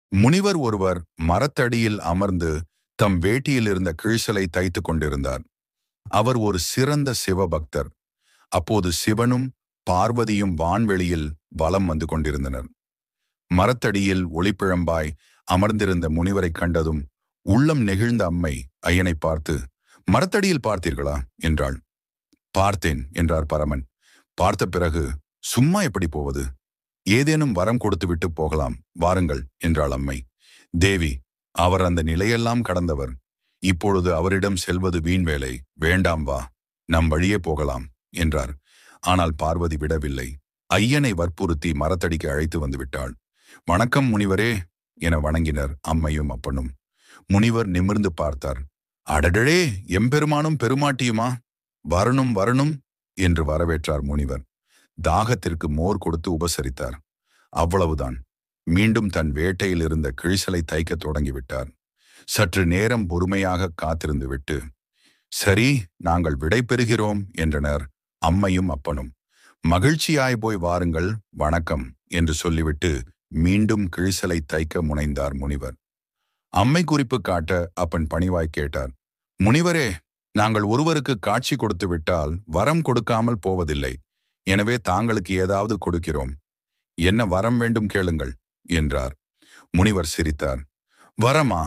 முனிவர் ஒருவர் மரத்தடியில் அமர்ந்து தம் வேட்டியில் இருந்த கிழிசலை தைத்து கொண்டிருந்தார் அவர் ஒரு சிறந்த சிவபக்தர் அப்போது சிவனும் பார்வதியும் வான்வெளியில் வலம் வந்து கொண்டிருந்தனர் மரத்தடியில் ஒளிப்பிழம்பாய் அமர்ந்திருந்த முனிவரைக் கண்டதும் உள்ளம் நெகிழ்ந்த அம்மை ஐயனை பார்த்து மரத்தடியில் பார்த்தீர்களா என்றாள் பார்த்தேன் என்றார் பரமன் பார்த்த பிறகு சும்மா எப்படி போவது ஏதேனும் வரம் கொடுத்துவிட்டு போகலாம் வாருங்கள் என்றாள் அம்மை தேவி அவர் அந்த நிலையெல்லாம் கடந்தவர் இப்பொழுது அவரிடம் செல்வது வீண் வேலை வேண்டாம் வா நம் வழியே போகலாம் என்றார் ஆனால் பார்வதி விடவில்லை ஐயனை வற்புறுத்தி மரத்தடிக்கு அழைத்து வந்து விட்டாள் வணக்கம் முனிவரே என வணங்கினர் அம்மையும் அப்பனும் முனிவர் நிமிர்ந்து பார்த்தார் அடடழே எம்பெருமானும் பெருமாட்டியுமா வரணும் வரணும் என்று வரவேற்றார் முனிவர் தாகத்திற்கு மோர் கொடுத்து உபசரித்தார் அவ்வளவுதான் மீண்டும் தன் வேட்டையில் இருந்த கிழிசலை தைக்கத் தொடங்கிவிட்டார் சற்று நேரம் பொறுமையாக காத்திருந்து விட்டு சரி நாங்கள் விடை பெறுகிறோம் என்றனர் அம்மையும் அப்பனும் மகிழ்ச்சியாய் போய் வாருங்கள் வணக்கம் என்று சொல்லிவிட்டு மீண்டும் கிழிசலை தைக்க முனைந்தார் முனிவர் அம்மை குறிப்பு காட்ட அப்பன் பணிவாய் கேட்டார் முனிவரே நாங்கள் ஒருவருக்கு காட்சி கொடுத்து விட்டால் வரம் கொடுக்காமல் போவதில்லை எனவே தாங்களுக்கு ஏதாவது கொடுக்கிறோம் என்ன வரம் வேண்டும் கேளுங்கள் என்றார் முனிவர் சிரித்தார் வரமா